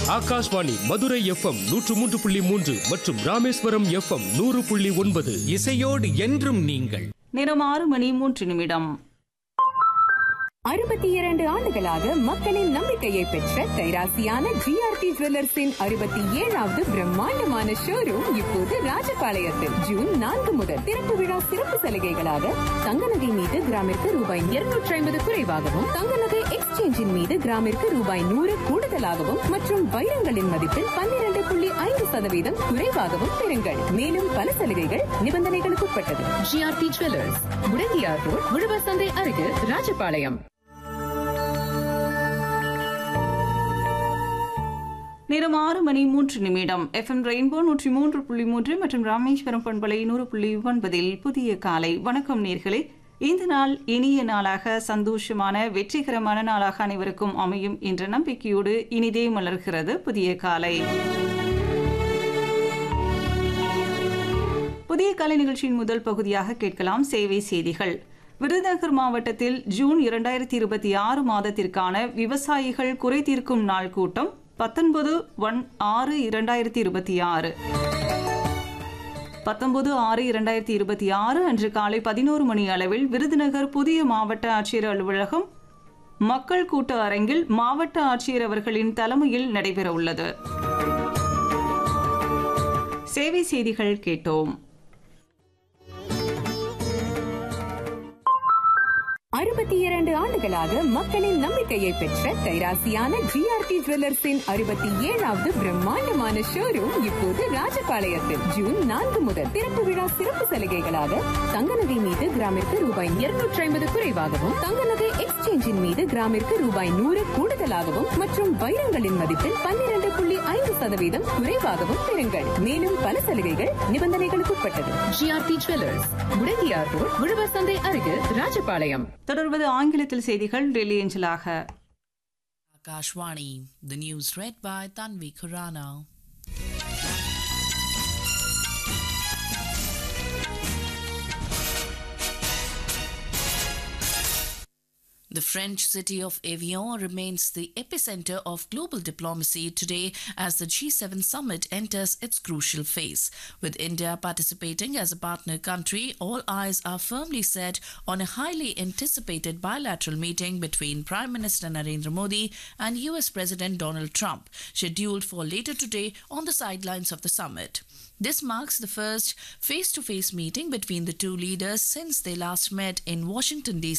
Akashvani Madurai FM நூற்று மூன்று புள்ளி மூன்று மற்றும் ராமேஸ்வரம் எஃப்எம் நூறு புள்ளி ஒன்பது இசையோடு என்றும் நீங்கள் நேரம் ஆறு மணி மூன்று நிமிடம் அறுபத்தி இரண்டு ஆண்டுகளாக மக்களின் நம்பிக்கையை பெற்ற கைராசியான ஜிஆர்டி ஜுவல்லர்ஸின் அறுபத்தி ஏழாவது பிரம்மாண்டமான ஷோரூம் இப்போது ராஜபாளையத்தில் ஜூன் நான்கு முதல் திறப்பு விழா சிறப்பு சலுகைகளாக தங்க நகை மீது கிராமிற்கு ரூபாய் இருநூற்றி ஐம்பது குறைவாகவும் தங்க நகை எக்ஸ்சேஞ்சின் மீது கிராமிற்கு ரூபாய் நூறு கூடுதலாகவும் மற்றும் வைரங்களின் மதிப்பில் பன்னிரண்டு புள்ளி ஐந்து சதவீதம் குறைவாகவும் பெறுங்கள் மேலும் பல சலுகைகள் நிபந்தனைகளுக்கு உட்பட்டது ஜிஆர்டி ஜுவல்லர்ஸ் முடங்கியார் ரோட் உழவர் சந்தை அருகில் ராஜபாளையம் நேரம் ஆறு மணி மூன்று நிமிடம் எஃப்எம் ரெயின்போ நூற்றி மூன்று புள்ளி மூன்று மற்றும் ராமேஸ்வரம் பண்பலை நூறு புள்ளி ஒன்பதில் புதிய காலை வணக்கம் நேர்களே இந்த நாள் இனிய நாளாக சந்தோஷமான வெற்றிகரமான நாளாக அனைவருக்கும் அமையும் என்ற நம்பிக்கையோடு இனிதே மலர்கிறது புதிய காலை புதிய கலை நிகழ்ச்சியின் முதல் பகுதியாக கேட்கலாம் சேவை செய்திகள் விருதுநகர் மாவட்டத்தில் ஜூன் இரண்டாயிரத்தி இருபத்தி ஆறு மாதத்திற்கான விவசாயிகள் குறை தீர்க்கும் நாள் கூட்டம் பத்தொன்பது ஒன் ஆறு இரண்டாயிரத்தி இருபத்தி ஆறு பத்தொன்பது ஆறு இரண்டாயிரத்தி இருபத்தி ஆறு அன்று காலை பதினோரு மணி அளவில் விருதுநகர் புதிய மாவட்ட ஆட்சியர் அலுவலகம் மக்கள் கூட்ட அரங்கில் மாவட்ட ஆட்சியர் அவர்களின் தலைமையில் நடைபெறவுள்ளது சேவை செய்திகள் கேட்டோம் அறுபத்தி இரண்டு ஆண்டுகளாக மக்களின் நம்பிக்கையை பெற்ற கைராசியான ஜிஆர்டி ஜுவல்லர்ஸின் அறுபத்தி ஏழாவது பிரம்மாண்டமான ஷோரூம் இப்போது ராஜபாளையத்தில் ஜூன் நான்கு முதல் திறப்பு விழா சிறப்பு சலுகைகளாக தங்க நகை மீது கிராமிற்கு ரூபாய் இருநூற்றி ஐம்பது குறைவாகவும் தங்க நகை எக்ஸ்சேஞ்சின் மீது கிராமிற்கு ரூபாய் நூறு கூடுதலாகவும் மற்றும் வைரங்களின் மதிப்பில் பன்னிரண்டு புள்ளி ஐந்து சதவீதம் குறைவாகவும் பெறுங்கள் மேலும் பல சலுகைகள் நிபந்தனைகளுக்கு உட்பட்டது ஜிஆர்டி ஜுவல்லர்ஸ் முடங்கியார் ரோட் உழவர் சந்தை அருகில் ராஜபாளையம் தொடர்வது ஆங்கிலத்தில் செய்திகள் Delhi ஏஞ்சலாக Akashwani, the news read by Tanvi Khurana. The French city of Evian remains the epicenter of global diplomacy today as the G7 summit enters its crucial phase. With India participating as a partner country, all eyes are firmly set on a highly anticipated bilateral meeting between Prime Minister Narendra Modi and US President Donald Trump, scheduled for later today on the sidelines of the summit. This marks the first face to face meeting between the two leaders since they last met in Washington, D.C.